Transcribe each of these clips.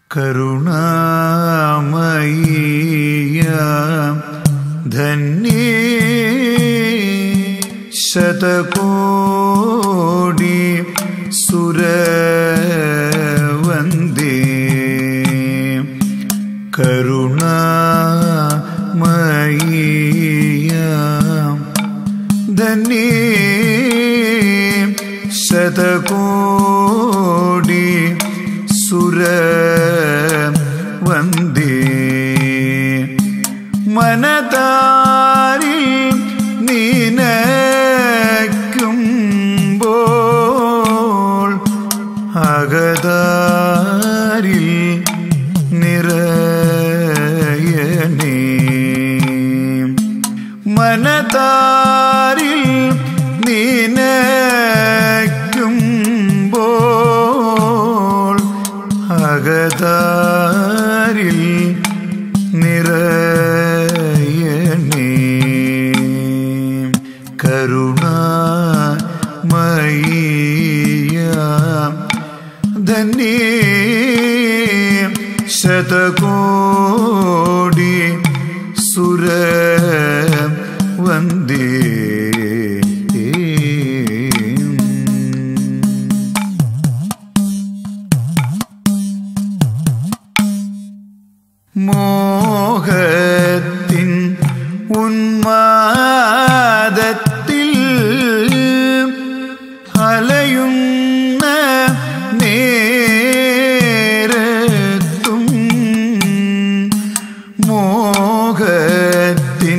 കരുണാമയ ധന്യേ ശതകോടി സുരവന്ദേ കരുണാമയ ധന്യേ ശതകോടി സുര വന്ദേ മനതാരിൽ നിനയ്ക്കുമ്പോൾ അകതാരിൽ നിറയനേ മനതാരിൽ നിനയ്ക്കുമ്പോൾ അകതാരിൽ നിറയണേ കരുണാമയ ധന്യേ ശതകോടി സുര വന്ദേ മോഹത്തിൻ ഉന്മാദത്തിൽ അലയുന്ന നേരത്തും മോഹത്തിൻ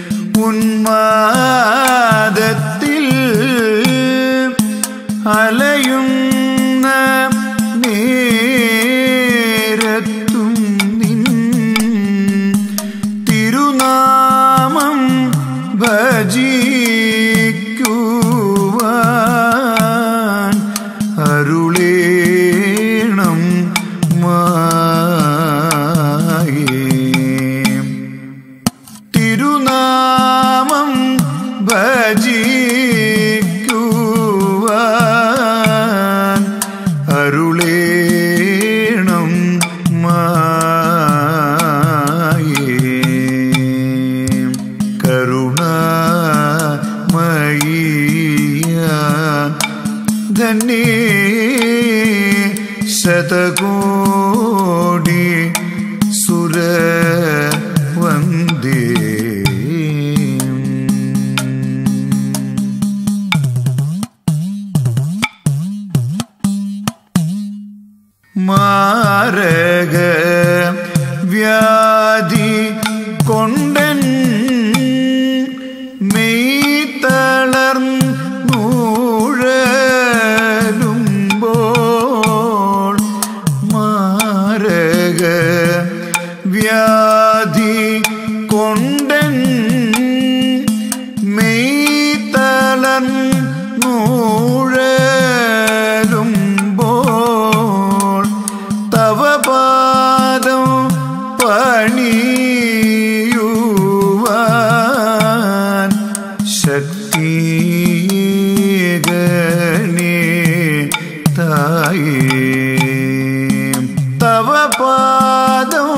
ഉന്മാദത്തിൽ അലയുന്ന നേരത്തും നിൻ തിരുനാമം ഭജിക്കുവാൻ അരുളേണം മായേ തിരുനാമം ഭജിക്കുവാൻ അരുളേണം മായേ കരുണാമയ ധന്യേ ശതകോടി സുര വന്ദേ മാരക വ്യാധി കൊണ്ടൻ മെയ്തളർന്നൂഴലുമ്പോൾ മാരക വ്യാധി കൊണ്ടൻ മെയ്തളർന്നൂഴലുമ്പോൾ തവ പാദം പണിയുവാൻ ശക്തിഗണേ തായേ തവ പാദം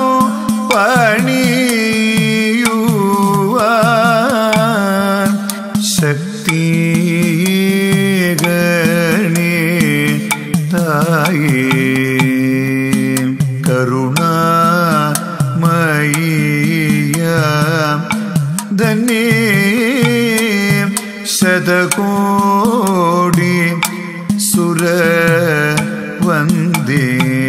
പണിയുവാൻ ശക്തിഗണേ തായേ കരുണാമയ ധന്യേ ശതകോടി സുര വന്ദേ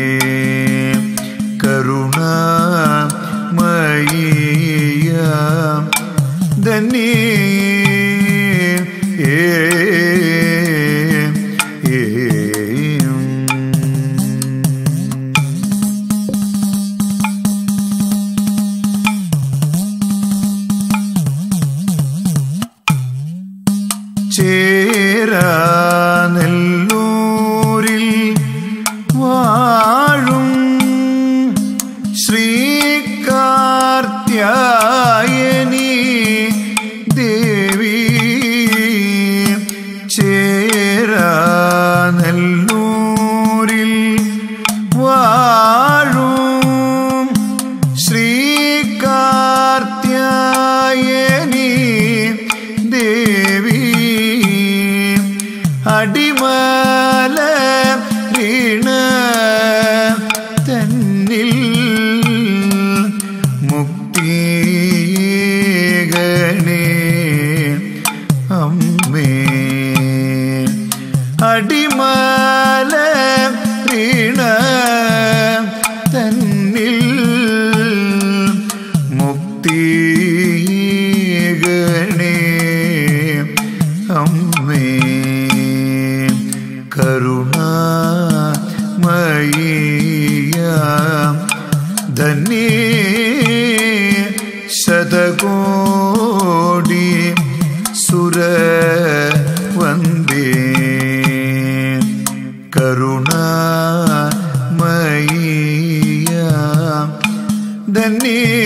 കരുണാമയ ധന്യേ ഏ ചേരാ ധന്യേ ശതകോടി സുര വന്ദേ കരുണാമയ ധന്യേ